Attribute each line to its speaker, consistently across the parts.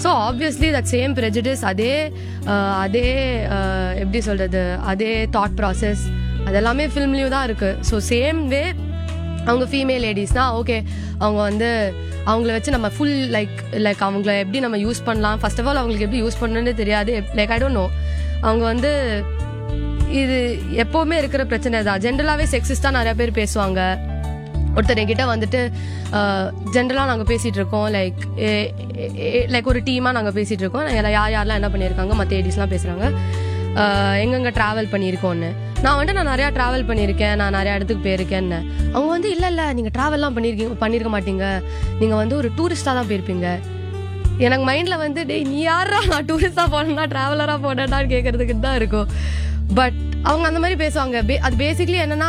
Speaker 1: so obviously that same prejudice அதே ah, அதே அஹ், எப்படி சொல்றது அதே தாட் ப்ராசஸ் அதெல்லாமே ஃபில்ம்லேயும் தான் இருக்கு ஸோ சேம் வே அவங்க ஃபீமேல் லேடிஸ்னா ஓகே அவங்க வந்து அவங்கள வச்சு நம்ம ஃபுல் லைக் லைக் அவங்கள எப்படி நம்ம யூஸ் பண்ணலாம் ஃபர்ஸ்ட் ஆஃப் ஆல் அவங்களுக்கு எப்படி யூஸ் பண்ணணும்னு தெரியாது லைக் ஐ டோன்ட் நோ அவங்க வந்து இது எப்போவுமே இருக்கிற பிரச்சனை தான் ஜென்ரலாகவே செக்ஸிஸ்டாக நிறைய பேர் பேசுவாங்க ஒருத்தர் என்கிட்ட வந்துட்டு ஜென்ரலாக நாங்கள் பேசிகிட்டு இருக்கோம் லைக் லைக் ஒரு டீமாக நாங்கள் பேசிகிட்டு இருக்கோம் யார் யார் யாரெல்லாம் என்ன பண்ணியிருக்காங்க மற்ற ஏடிஸ்லாம் பேசுகிறாங்க எங்கெங்க ட்ராவல் பண்ணியிருக்கோன்னு நான் வந்துட்டு நான் நிறையா ட்ராவல் பண்ணியிருக்கேன் நான் நிறையா இடத்துக்கு போயிருக்கேன்னு அவங்க வந்து இல்லை இல்லை நீங்கள் ட்ராவல்லாம் பண்ணியிருக்கீங்க பண்ணியிருக்க மாட்டீங்க நீங்கள் வந்து ஒரு டூரிஸ்டாக தான் போயிருப்பீங்க எனக்கு மைண்டில் வந்து டேய் நீ யாரா நான் டூரிஸ்டாக போனேன்னா ட்ராவலராக போனேன்னான்னு கேட்கறதுக்கு தான் இருக்கும் பட் அவங்க அந்த மாதிரி பேசுவாங்க பே- அது பேசிக்லி என்னன்னா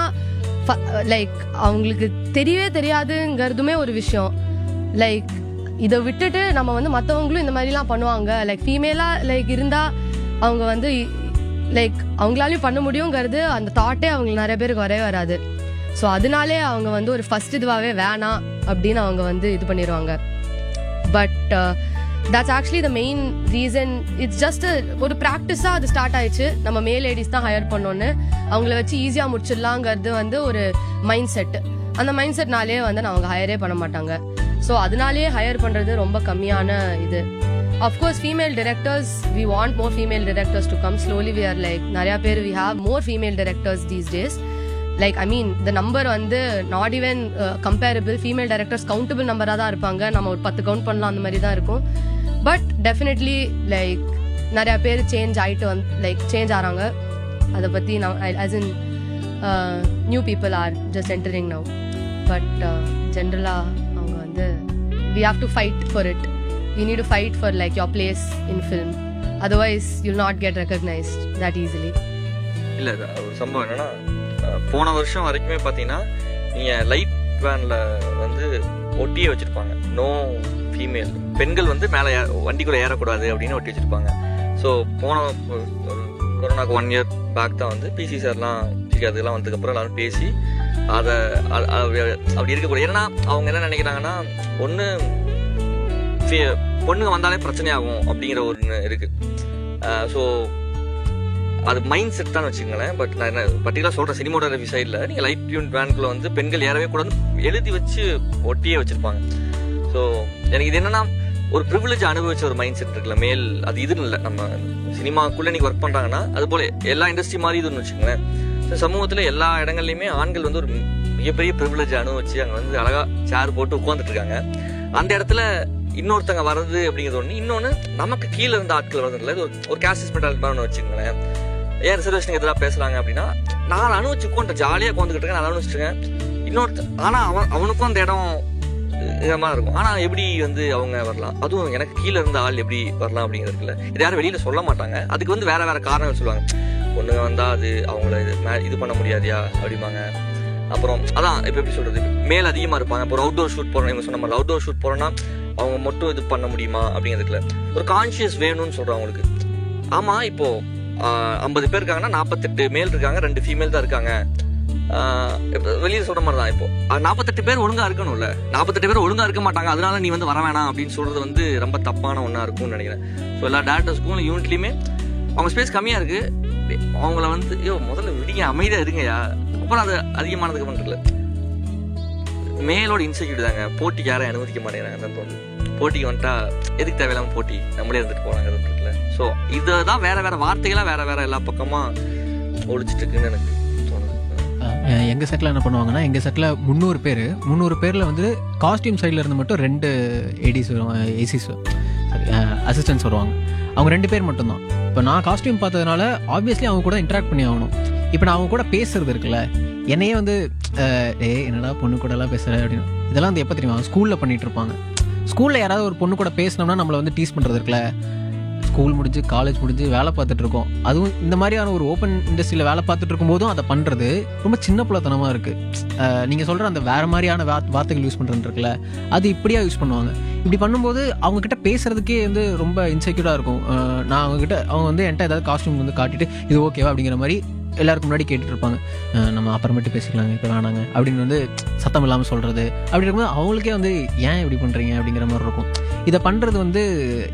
Speaker 1: லைக் அவங்களுக்கு தெரியவே தெரியாதுங்கிறதுமே ஒரு விஷயம் லைக் இதை விட்டுட்டு நம்ம வந்து மற்றவங்களும் இந்த மாதிரிலாம் பண்ணுவாங்க லைக் ஃபீமேலாக லைக் இருந்தால் அவங்க வந்து லைக் அவங்களாலையும் பண்ண முடியுங்கிறது அந்த தாட்டே அவங்களுக்கு நிறைய பேருக்கு வரவே வராது ஸோ அதனாலே அவங்க வந்து ஒரு ஃபர்ஸ்ட் இதுவாகவே வேணாம் அப்படின்னு அவங்க வந்து இது பண்ணிடுவாங்க but that's actually the main reason it's just ஒரு ப்ராக்டிஸாக அது ஸ்டார்ட் ஆயிடுச்சு நம்ம மேல் லேடிஸ் தான் ஹையர் பண்ணோன்னு அவங்கள வச்சு ஈஸியாக முடிச்சிடலாங்கிறது வந்து ஒரு மைண்ட் செட் அந்த மைண்ட் செட்னாலே வந்து நான் அவங்க ஹையரே பண்ண மாட்டாங்க ஸோ அதனாலேயே ஹையர் பண்ணுறது ரொம்ப கம்மியான இது of course female directors we want more female directors to come slowly we are like நிறையா பேர் we have more female directors these days like I mean the number வந்து not even comparable female directors countable நம்பராக தான் இருப்பாங்க நம்ம ஒரு பத்து count பண்ணலாம் அந்த மாதிரி தான் இருக்கும் பட் டெஃபினெட்லி லைக் நிறையா பேர் சேஞ்ச் ஆகிட்டு வந்து லைக் சேஞ்ச் ஆகிறாங்க அதை பற்றி நான் as in new people are just entering now but ஜென்ரலாக அவங்க வந்து we have to fight for it you need to fight for like your place in film otherwise you'll not get recognised that easily
Speaker 2: இல்ல இது ஒரு சம்பவம் என்னன்னா அஹ், போன வருஷம் வரைக்குமே பாத்தீங்கன்னா நீங்க லைட் வேன்ல வந்து ஒட்டியே வச்சிருப்பாங்க நோ ஃபீமேல் பெண்கள் வந்து மேல ஏ- வண்டிக்குள்ள ஏறக்கூடாது அப்படின்னு ஒட்டி வச்சிருப்பாங்க ஸோ போன ஒரு- ஒரு கொரோனாக்கு ஒன் இயர் பேக் தான் வந்து பிசி சார்லாம் அதெல்லாம் வந்ததுக்கப்புறம் எல்லாரும் பேசி அதை அ- அ- அப்படி இருக்கக்கூடாது ஏன்னா அவங்க என்ன நினைக்கிறாங்கன்னா ஒன்று பொண்ணுங்க வந்தாலே பிரச்சனையாகும் அப்படிங்கிற ஒன்று இருக்கு ஸோ அது மைண்ட் செட் தான் வச்சுக்கோங்களேன் பட் நான் என்ன பர்டிகுலர் சொல்ற சினிமோட்டோகிராஃபி சைடில் நீங்கள் லைட் டியூன் வேனுக்குள்ள வந்து பெண்கள் ஏறவே கூடாது எழுதி வச்சு ஒட்டியே வச்சிருப்பாங்க ஸோ எனக்கு இது என்னன்னா ஒரு ப்ரிவிலேஜ் அனுபவிச்ச ஒரு மைண்ட் செட் இருக்குல்ல மேல் அது இதுன்னு இல்லை நம்ம சினிமாக்குள்ள இன்னைக்கு ஒர்க் பண்றாங்கன்னா அது போல எல்லா இண்டஸ்ட்ரி மாதிரி இதுன்னு வச்சுக்கோங்களேன் So, சமூகத்துல எல்லா இடங்கள்லயுமே ஆண்கள் வந்து ஒரு மிகப்பெரிய ப்ரிவிலேஜ் அனுபவிச்சு அங்க வந்து அழகா சேர் போட்டு உட்காந்துட்டு இருக்காங்க அந்த இடத்துல இன்னொருத்தங்க வர்றது அப்படிங்கிறது ஒண்ணு இன்னொன்னு நமக்கு கீழே இருந்த ஆட்கள் வரதுல இது ஒரு- ஒரு கேஸ்டிஸ் மெட்டாலிட்டி வச்சுக்கோங்களேன் ஏன் ரிசர்வேஷனுக்கு எதிராக பேசுறாங்க அப்படின்னா நான் அனுபவிச்சு உட்காந்து ஜாலியா உட்காந்துக்கிட்டு இருக்கேன் நான் அனுபவிச்சிருக்கேன் இன்னொருத்த ஆனா அவன் அவனுக்கும் அந்த இடம் இதை மாதிரி இருக்கும் ஆனா எப்படி வந்து அவங்க வரலாம் அதுவும் எனக்கு கீழே இருந்த ஆள் எப்படி வரலாம் அப்படிங்கிறது இருக்குல்ல இது யாரும் வெளியில சொல்ல மாட்டாங்க அதுக்கு வந்து வேற வேற காரணங்கள் சொல்லுவாங்க பொண்ணுங்க வந்தா அது அவங்கள இது மே- இது பண்ண முடியாதியா அப்படிம்பாங்க அப்புறம் அதான் இப்போ எப்படி சொல்றது மேல் அதிகமா இருப்பாங்க இப்போ அவுட்டோர் ஷூட் போறோம் இவங்க சொன்ன மாதிரி அவுட்டோர் ஷூட் போறோம்னா அவங்க மட்டும் இது பண்ண முடியுமா அப்படிங்கிறதுக்குல ஒரு கான்சியஸ் வேணும்னு சொல்றேன் அவங்களுக்கு ஆமா இப்போ ஐம்பது பேர் இருக்காங்கன்னா நாற்பத்தெட்டு மேல் இருக்காங்க ரெண்டு ஃபீமேல் தான் இருக்காங்க ஆஹ் இப்ப வெளியில சொல்ற மாதிரி தான் இப்போ நாற்பத்தெட்டு பேர் ஒழுங்கா இருக்கணும்ல நாற்பத்தெட்டு பேர் ஒழுங்கா இருக்க மாட்டாங்க அதனால நீ வந்து வர வேணாம் அப்படின்னு சொல்றது வந்து ரொம்ப தப்பான ஒண்ணா இருக்கும்னு நினைக்கிறேன் ஸோ எல்லா டேரக்டர்ஸ்க்கும் யூனிட்லயுமே அவங்க ஸ்பேஸ் கம்மியா இருக்கு அவங்கள வந்து ஐயோ முதல்ல விடிங்க அமைதியா இருங்கயா அப்புறம் அது அதிகமானதுக்கு பண்றதுல மேலோட இன்செக்யூரிட்டி தாங்க போட்டிக்கு யாரும் அனுமதிக்க மாட்டேங்கிறாங்க தோணுது போட்டிக்கு வந்துட்டா எதுக்கு தேவையில்லாம போட்டி நம்மளே இருந்துட்டு போனாங்கிறதுல ஸோ இதுதான் வேற வேற வார்த்தைகளா வேற வேற எல்லா பக்கமா ஒழிச்சிட்டு இருக்குன்னு எனக்கு தோணுது
Speaker 3: அஹ் எங்க செட்டில் என்ன பண்ணுவாங்கன்னா எங்க செட்டில் முந்நூறு பேர் முந்நூறு பேரில் வந்து காஸ்டியூம் சைடில் இருந்து மட்டும் ரெண்டு ஏடிஸ் வருவாங்க ஏசிஸ் சாரி அசிஸ்டன்ஸ் வருவாங்க அவங்க ரெண்டு பேர் மட்டும்தான் இப்போ நான் காஸ்டியூம் பார்த்ததுனால ஆப்வியஸ்லி அவங்க கூட இன்ட்ராக்ட் பண்ணி ஆகணும் இப்போ நான் அவங்க கூட பேசுறது இருக்குல்ல என்னையே வந்து அஹ், ஏய் என்னடா பொண்ணு கூட எல்லாம் பேசுற அப்படின்னு இதெல்லாம் வந்து எப்போ தெரியுமா ஸ்கூலில் பண்ணிட்டு இருப்பாங்க ஸ்கூலில் யாராவது ஒரு பொண்ணு கூட பேசினோம்னா நம்மளை வந்து டீஸ் பண்ணுறது இருக்குல்ல ஸ்கூல் முடிஞ்சு காலேஜ் முடிஞ்சு வேலை பார்த்துட்டு இருக்கோம் அதுவும் இந்த மாதிரியான ஒரு ஓப்பன் இண்டஸ்ட்ரியில் வேலை பார்த்துட்டு இருக்கும்போதும் அதை பண்ணுறது ரொம்ப சின்ன பிள்ளைத்தனமாக இருக்குது நீங்கள் சொல்கிற அந்த வேறு மாதிரியான வா வார்த்தைகள் யூஸ் பண்ணுறது இருக்குல்ல அது இப்படியா யூஸ் பண்ணுவாங்க இப்படி பண்ணும்போது அவங்க கிட்ட பேசுறதுக்கே வந்து ரொம்ப இன்செக்யூராக இருக்கும் அஹ் நான் அவங்க கிட்ட அவங்க வந்து என்கிட்ட ஏதாவது காஸ்டியூம் வந்து காட்டிட்டு இது ஓகேவா அப்படிங்கிற மாதிரி எல்லாருக்கும் முன்னாடி கேட்டுட்டு இருப்பாங்க அஹ் நம்ம அப்புறமேட்டு பேசிக்கலாங்க இப்போ வேணாங்க அப்படின்னு வந்து சத்தம் இல்லாமல் சொல்கிறது அப்படி இருக்கும்போது அவங்களுக்கே வந்து ஏன் இப்படி பண்ணுறீங்க அப்படிங்கிற மாதிரி இருக்கும் இதை பண்ணுறது வந்து